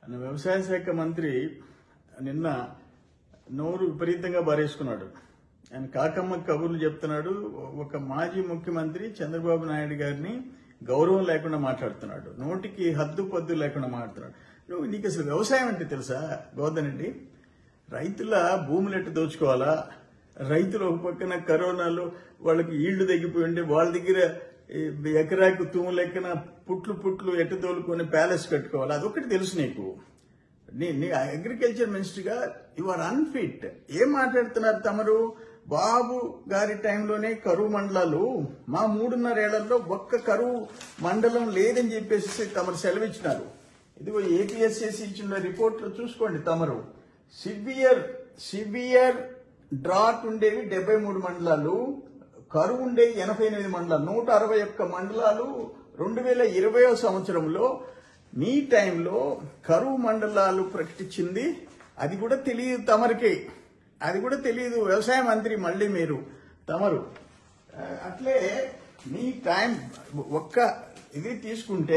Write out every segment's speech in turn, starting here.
ఆయన వ్యవసాయ శాఖ మంత్రి నిన్న నోరు విపరీతంగా బారేసుకున్నాడు ఆయన కాకమ్మ కబుర్లు చెప్తున్నాడు ఒక మాజీ ముఖ్యమంత్రి చంద్రబాబు నాయుడు గారిని గౌరవం లేకుండా మాట్లాడుతున్నాడు నోటికి హద్దు పద్దు లేకుండా మాట్లాడుతున్నాడు నువ్వు నీకు అసలు వ్యవసాయం అంటే తెలుసా గోవర్ధన్ రెడ్డి రైతుల భూములు ఎట్టు దోచుకోవాలా రైతులు ఒక పక్కన కరోనాలో వాళ్ళకి ఈళ్లు తగ్గిపోయి ఉంటే వాళ్ళ దగ్గర ఈ ఎకరాకు తూము లెక్కన పుట్లు పుట్లు ఎట్టు తోలుకొని ప్యాలెస్ కట్టుకోవాలి అదొకటి తెలుసు నీకు నీ నీ అగ్రికల్చర్ మినిస్టర్గా యు ఆర్ అన్ఫిట్ ఏం మాట్లాడుతున్నారు తమరు బాబు గారి టైంలోనే కరువు మండలాలు మా మూడున్నరేళ్లలో ఒక్క కరువు మండలం లేదని చెప్పేసి తమరు సెలవిచ్చినారు ఇదిగో ఏపీఎస్ఎస్సి ఇచ్చిన రిపోర్ట్లో చూసుకోండి తమరు సివియర్ సివియర్ డ్రాట్ ఉండేవి డెబ్బై మూడు మండలాలు కరువు ఉండే ఎనభై ఎనిమిది మండలాలు నూట అరవై ఒక్క మండలాలు రెండు వేల ఇరవయో సంవత్సరంలో మీ టైంలో కరువు మండలాలు ప్రకటించింది అది కూడా తెలియదు తమరికి అది కూడా తెలియదు వ్యవసాయ మంత్రి మళ్ళీ మీరు తమరు ఆ, అట్లే మీ టైం ఒక్క ఇది తీసుకుంటే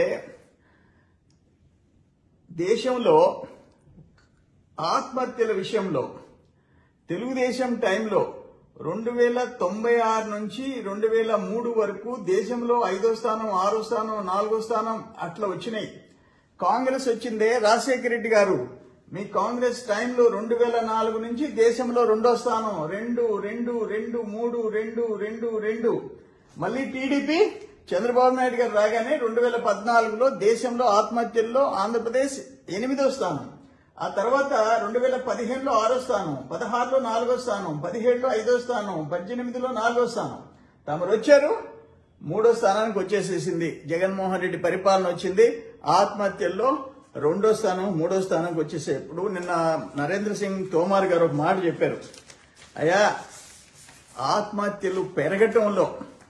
దేశంలో ఆత్మహత్యల విషయంలో తెలుగుదేశం టైంలో రెండు వేల తొంభై ఆరు నుంచి రెండు వేల మూడు వరకు దేశంలో ఐదో స్థానం ఆరో స్థానం నాలుగో స్థానం అట్లా వచ్చినాయి కాంగ్రెస్ వచ్చిందే రాజశేఖర రెడ్డి గారు మీ కాంగ్రెస్ టైంలో రెండు వేల నాలుగు నుంచి దేశంలో రెండో స్థానం రెండు రెండు రెండు మూడు రెండు రెండు రెండు మళ్ళీ టీడీపీ చంద్రబాబు నాయుడు గారు రాగానే రెండు వేల పద్నాలుగులో దేశంలో ఆత్మహత్యల్లో ఆంధ్రప్రదేశ్ ఎనిమిదో స్థానం ఆ తర్వాత రెండు వేల పదిహేనులో ఆరో స్థానం పదహారులో నాలుగో స్థానం పదిహేడులో ఐదో స్థానం పద్దెనిమిదిలో నాలుగో స్థానం తమరు వచ్చారు మూడో స్థానానికి వచ్చేసేసింది జగన్మోహన్ రెడ్డి పరిపాలన వచ్చింది ఆత్మహత్యల్లో రెండో స్థానం మూడో స్థానానికి వచ్చేసే ఇప్పుడు నిన్న నరేంద్ర సింగ్ తోమార్ గారు ఒక మాట చెప్పారు అయ్యా ఆత్మహత్యలు పెరగటంలో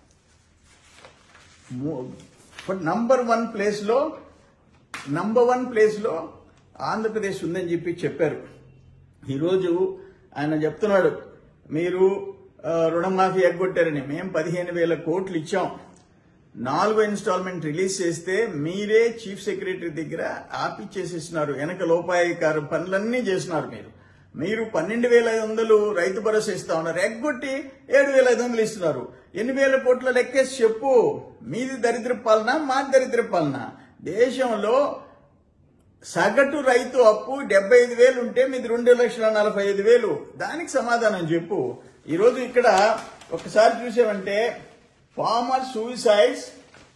నంబర్ వన్ ప్లేస్ లో నంబర్ వన్ ప్లేస్ లో ఆంధ్రప్రదేశ్ ఉందని చెప్పి చెప్పారు ఈరోజు ఆయన చెప్తున్నాడు మీరు ఆ, రుణమాఫీ ఎగ్గొట్టారని మేము పదిహేను వేల కోట్లు ఇచ్చాం నాలుగో ఇన్స్టాల్మెంట్ రిలీజ్ చేస్తే మీరే చీఫ్ సెక్రటరీ దగ్గర ఆపిచ్చేసేసినారు వెనక లోపాయికారు పనులన్నీ చేసినారు మీరు మీరు పన్నెండు వేల ఐదు వందలు రైతు భరోసా ఇస్తా ఉన్నారు ఎగ్గొట్టి ఏడు వేల ఐదు వందలు ఇస్తున్నారు ఎన్ని వేల కోట్ల లెక్కేసి చెప్పు మీది దరిద్ర పాలన మాది దరిద్ర పాలన దేశంలో సగటు రైతు అప్పు డెబ్బై ఐదు వేలు ఉంటే మీది రెండు లక్షల నలభై ఐదు వేలు దానికి సమాధానం చెప్పు ఈరోజు ఇక్కడ ఒకసారి చూసామంటే ఫార్మర్ సూసైడ్స్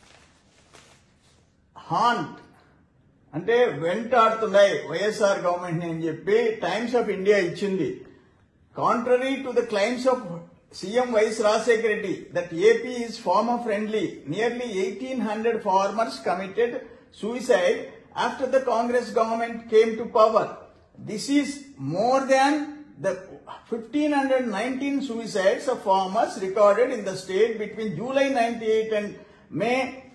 హాంట్ అంటే వెంటాడుతున్నాయి వైఎస్ఆర్ గవర్నమెంట్ అని చెప్పి టైమ్స్ ఆఫ్ ఇండియా ఇచ్చింది contrary to the claims of CM YS Rajasekhara Reddy that AP is farmer friendly nearly eighteen hundred farmers committed suicide after the Congress government came to power this is more than the fifteen hundred nineteen suicides of farmers recorded in the state between July ninety eight and May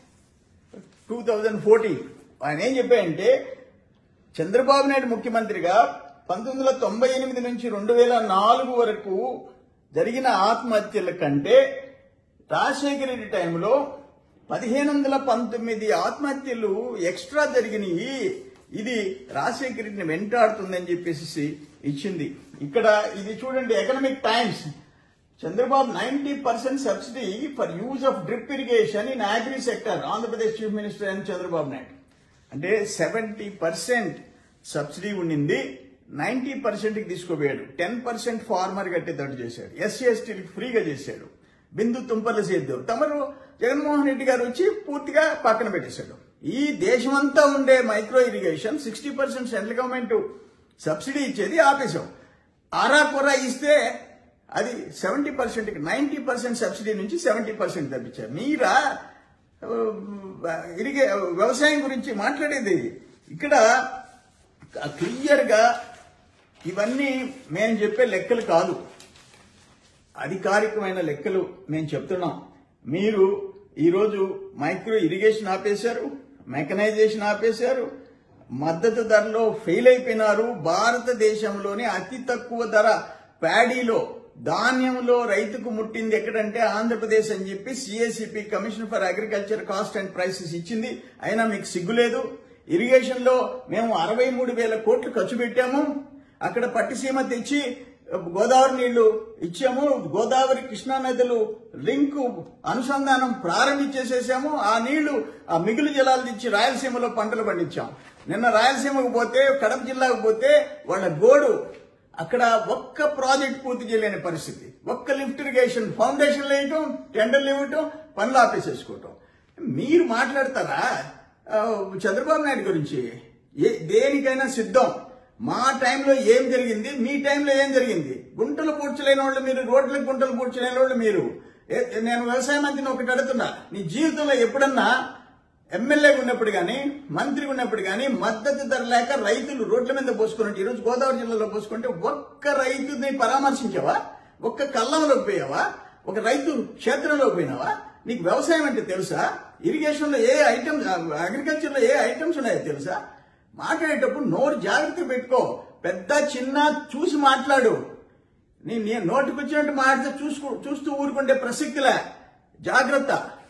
two thousand fourteen ఆయన ఏం చెప్పాయంటే చంద్రబాబు నాయుడు ముఖ్యమంత్రిగా పంతొమ్మిది వందల తొంభై ఎనిమిది నుంచి రెండు వేల నాలుగు వరకు జరిగిన ఆత్మహత్యల కంటే రాజశేఖర రెడ్డి టైంలో పదిహేను వందల పంతొమ్మిది ఆత్మహత్యలు ఎక్స్ట్రా జరిగినాయి ఇది రాజశేఖర రెడ్డిని వెంటాడుతుందని చెప్పేసి ఇచ్చింది ఇక్కడ ఇది చూడండి Economic Times Chandrababu ninety percent subsidy for use of drip irrigation in agri sector Andhra Pradesh chief minister and Chandrababu Naidu అంటే సెవెంటీ పర్సెంట్ సబ్సిడీ ఉండింది నైన్టీ పర్సెంట్కి తీసుకోపోయాడు టెన్ పర్సెంట్ ఫార్మర్ కట్టేటట్టు చేశాడు ఎస్సీ ఎస్టీలకు ఫ్రీగా చేశాడు బిందు తుంపర్ల సేద్యం తమరు జగన్మోహన్ రెడ్డి గారు వచ్చి పూర్తిగా పక్కన పెట్టేశాడు ఈ దేశమంతా ఉండే micro irrigation sixty percent central government subsidy ఇచ్చేది ఆపేశాం ఆరా కొరా ఇస్తే అది seventy percent ninety percent subsidy నుంచి సెవెంటీ పర్సెంట్ తప్పించారు మీరా ఆ, ఇరిగే వ్యవసాయం గురించి మాట్లాడేది ఇక్కడ క్లియర్ గా ఇవన్నీ మేము చెప్పే లెక్కలు కాదు అధికారికమైన లెక్కలు మేము చెప్తున్నాం మీరు ఈరోజు మైక్రో ఇరిగేషన్ ఆపేశారు మెకనైజేషన్ ఆపేశారు మద్దతు ధరలో ఫెయిల్ అయిపోయినారు భారతదేశంలోనే అతి తక్కువ ధర ప్యాడీలో ధాన్యంలో రైతుకు ముట్టింది ఎక్కడంటే ఆంధ్రప్రదేశ్ అని చెప్పి CACP commission for agriculture cost and prices ఇచ్చింది అయినా మీకు సిగ్గులేదు ఇరిగేషన్ లో మేము అరవై మూడు వేల కోట్లు ఖర్చు పెట్టాము అక్కడ పట్టిసీమ తెచ్చి గోదావరి నీళ్లు ఇచ్చాము గోదావరి కృష్ణా నదులు లింక్ అనుసంధానం ప్రారంభించేసేసాము ఆ నీళ్లు ఆ మిగులు జలాలు తెచ్చి రాయలసీమలో పంటలు పండించాం నిన్న రాయలసీమకు పోతే కడప జిల్లాకు పోతే వాళ్ళ గోడు అక్కడ ఒక్క ప్రాజెక్ట్ పూర్తి చేయలేని పరిస్థితి ఒక్క లిఫ్ట్ ఇరిగేషన్ ఫౌండేషన్ వేయటం టెండర్లు ఇవ్వటం పనులు ఆపేసేసుకోవటం మీరు మాట్లాడతారా ఆ, చంద్రబాబు నాయుడు గురించి ఏ దేనికైనా సిద్ధం మా టైంలో ఏం జరిగింది మీ టైంలో ఏం జరిగింది గుంటలు పూడ్చలేని వాళ్ళు మీరు రోడ్లకు గుంటలు పూడ్చలేని వాళ్ళు మీరు ఏ- నేను వ్యవసాయ మంత్రిని ఒకటి అడుగుతున్నా నీ జీవితంలో ఎప్పుడన్నా ఎమ్మెల్యేగా ఉన్నప్పుడు కానీ మంత్రిగా ఉన్నప్పుడు కానీ మద్దతు ధర లేక రైతులు రోడ్ల మీద పోసుకున్నట్టు ఈరోజు గోదావరి జిల్లాలో పోసుకుంటే ఒక్క రైతుని పరామర్శించావా ఒక్క కళ్ళంలోకి పోయావా ఒక రైతు క్షేత్రంలోకి పోయినావా నీకు వ్యవసాయం అంటే తెలుసా ఇరిగేషన్ లో ఏ ఐటమ్స్ అగ్రికల్చర్ లో ఏ ఐటమ్స్ ఉన్నాయో తెలుసా మాట్లాడేటప్పుడు నోరు జాగ్రత్త పెట్టుకో పెద్ద చిన్న చూసి మాట్లాడు నీ నీ నోటికి వచ్చినట్టు మాట్లాడితే చూసుకు చూస్తూ ఊరుకుంటే ప్రసక్తిలే జాగ్రత్త